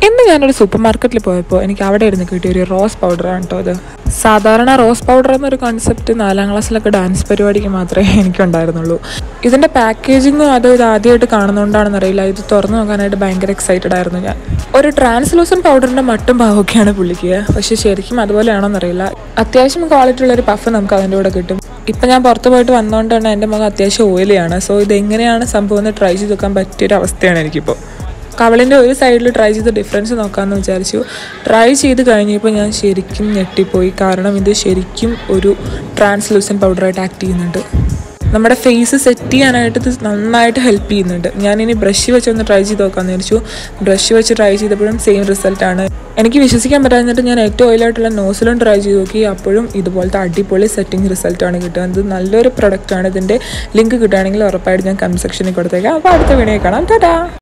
ഇന്ന് ഞാനൊരു സൂപ്പർ മാർക്കറ്റിൽ പോയപ്പോൾ എനിക്ക് അവിടെ ഇരുന്ന് കിട്ടിയ ഒരു റോസ് പൗഡറാണ് കേട്ടോ അത് സാധാരണ റോസ് പൗഡർ എന്നൊരു കൺസെപ്റ്റ് നാലാം ക്ലാസ്സിലൊക്കെ ഡാൻസ് പരിപാടിക്ക് മാത്രമേ എനിക്കുണ്ടായിരുന്നുള്ളൂ ഇതിൻ്റെ പാക്കേജിങ്ങും അത് ഇത് ആദ്യമായിട്ട് കാണുന്നതുകൊണ്ടാണെന്ന് അറിയില്ല ഇത് തുറന്നു നോക്കാനായിട്ട് ഭയങ്കര എക്സൈറ്റഡ് ആയിരുന്നു ഞാൻ ഒരു ട്രാൻസ്ലൂസൻ പൗഡറിൻ്റെ മട്ടും ഭാവമൊക്കെയാണ് പുള്ളിക്ക് പക്ഷേ ശരിക്കും അതുപോലെയാണോന്ന് അറിയില്ല അത്യാവശ്യം ക്വാളിറ്റി ഉള്ള ഒരു പഫ് നമുക്ക് അതിൻ്റെ കൂടെ കിട്ടും ഇപ്പം ഞാൻ പുറത്ത് പോയിട്ട് വന്നുകൊണ്ട് തന്നെ എൻ്റെ മുഖം അത്യാവശ്യം ഓയിലിയാണ് സോ ഇത് എങ്ങനെയാണ് സംഭവം എന്ന് ട്രൈ ചെയ്ത് നോക്കാൻ പറ്റിയൊരു അവസ്ഥയാണ് എനിക്കിപ്പോൾ കവളിൻ്റെ ഒരു സൈഡിൽ ട്രൈ ചെയ്ത് ഡിഫറൻസ് നോക്കാമെന്ന് വിചാരിച്ചു ട്രൈ ചെയ്ത് കഴിഞ്ഞപ്പോൾ ഞാൻ ശരിക്കും ഞെട്ടിപ്പോയി കാരണം ഇത് ശരിക്കും ഒരു ട്രാൻസ്ലൂസൻ പൗഡറായിട്ട് ആക്ട് ചെയ്യുന്നുണ്ട് നമ്മുടെ ഫേസ് സെറ്റ് ചെയ്യാനായിട്ട് ഇത് നന്നായിട്ട് ഹെൽപ്പ് ചെയ്യുന്നുണ്ട് ഞാനിനി ബ്രഷ് വെച്ച് ഒന്ന് ട്രൈ ചെയ്ത് നോക്കാമെന്ന് വിചാരിച്ചു ബ്രഷ് വെച്ച് ട്രൈ ചെയ്തപ്പോഴും സെയിം റിസൾട്ടാണ് എനിക്ക് വിശ്വസിക്കാൻ പറ്റാഞ്ഞിട്ട് ഞാൻ ഏറ്റവും ഓയിലായിട്ടുള്ള നോസിലും ട്രൈ ചെയ്ത് നോക്കി അപ്പോഴും ഇതുപോലത്തെ അടിപൊളി സെറ്റിംഗ് റിസൾട്ടാണ് കിട്ടുക ഇത് നല്ലൊരു പ്രൊഡക്റ്റാണ് ഇതിൻ്റെ ലിങ്ക് കിട്ടുകയാണെങ്കിൽ ഉറപ്പായിട്ട് ഞാൻ കമൻറ്റ് സെക്ഷനിൽ കൊടുത്തേക്കാം അപ്പോൾ അടുത്ത വീഡിയോ കാണാം ടാറ്റാ